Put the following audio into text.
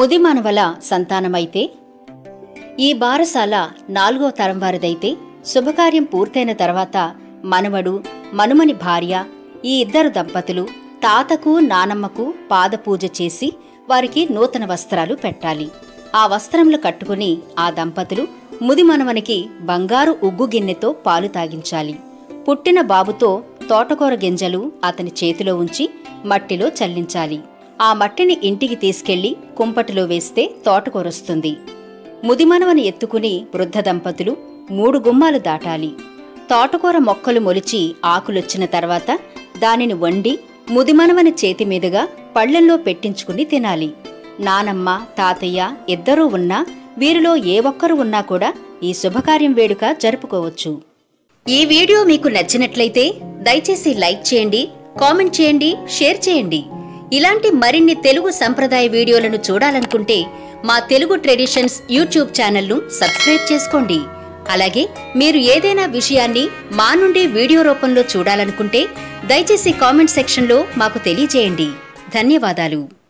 ముదిమానవల సంతానమైతే ఈ బారసాల నాలుగో తరం వారిదైతే శుభకార్యం పూర్తయిన తర్వాత మనవడు మనుమని భార్య ఈ ఇద్దరు దంపతులు తాతకు నానమ్మకు పాదపూజ చేసి వారికి నూతన వస్త్రాలు పెట్టాలి ఆ వస్త్రములు కట్టుకుని ఆ దంపతులు ముది మనవనికి బంగారు ఉగ్గు గిన్నెతో పాలు తాగించాలి పుట్టిన బాబుతో తోటకూర గింజలు అతని చేతిలో ఉంచి మట్టిలో చల్లించాలి ఆ మట్టిని ఇంటికి తీసుకెళ్లి కుంపటిలో వేస్తే తోటకూరొస్తుంది ముదిమనవని ఎత్తుకుని వృద్ధ దంపతులు మూడు గుమ్మాలు దాటాలి తోటకూర మొక్కలు మొలిచి ఆకులొచ్చిన తర్వాత దానిని వండి ముదిమనవని చేతి మీదుగా పళ్ళెంలో పెట్టించుకుని తినాలి నానమ్మ తాతయ్య ఇద్దరూ ఉన్నా వీరిలో ఏ ఒక్కరు ఉన్నా కూడా ఈ శుభకార్యం వేడుక జరుపుకోవచ్చు ఈ వీడియో మీకు నచ్చినట్లయితే దయచేసి లైక్ చేయండి కామెంట్ చేయండి షేర్ చేయండి ఇలాంటి మరిన్ని తెలుగు సంప్రదాయ వీడియోలను చూడాలనుకుంటే మా తెలుగు ట్రెడిషన్స్ యూట్యూబ్ ఛానల్ను సబ్స్క్రైబ్ చేసుకోండి అలాగే మీరు ఏదైనా విషయాన్ని మా నుండి వీడియో రూపంలో చూడాలనుకుంటే దయచేసి కామెంట్ సెక్షన్లో మాకు తెలియజేయండి ధన్యవాదాలు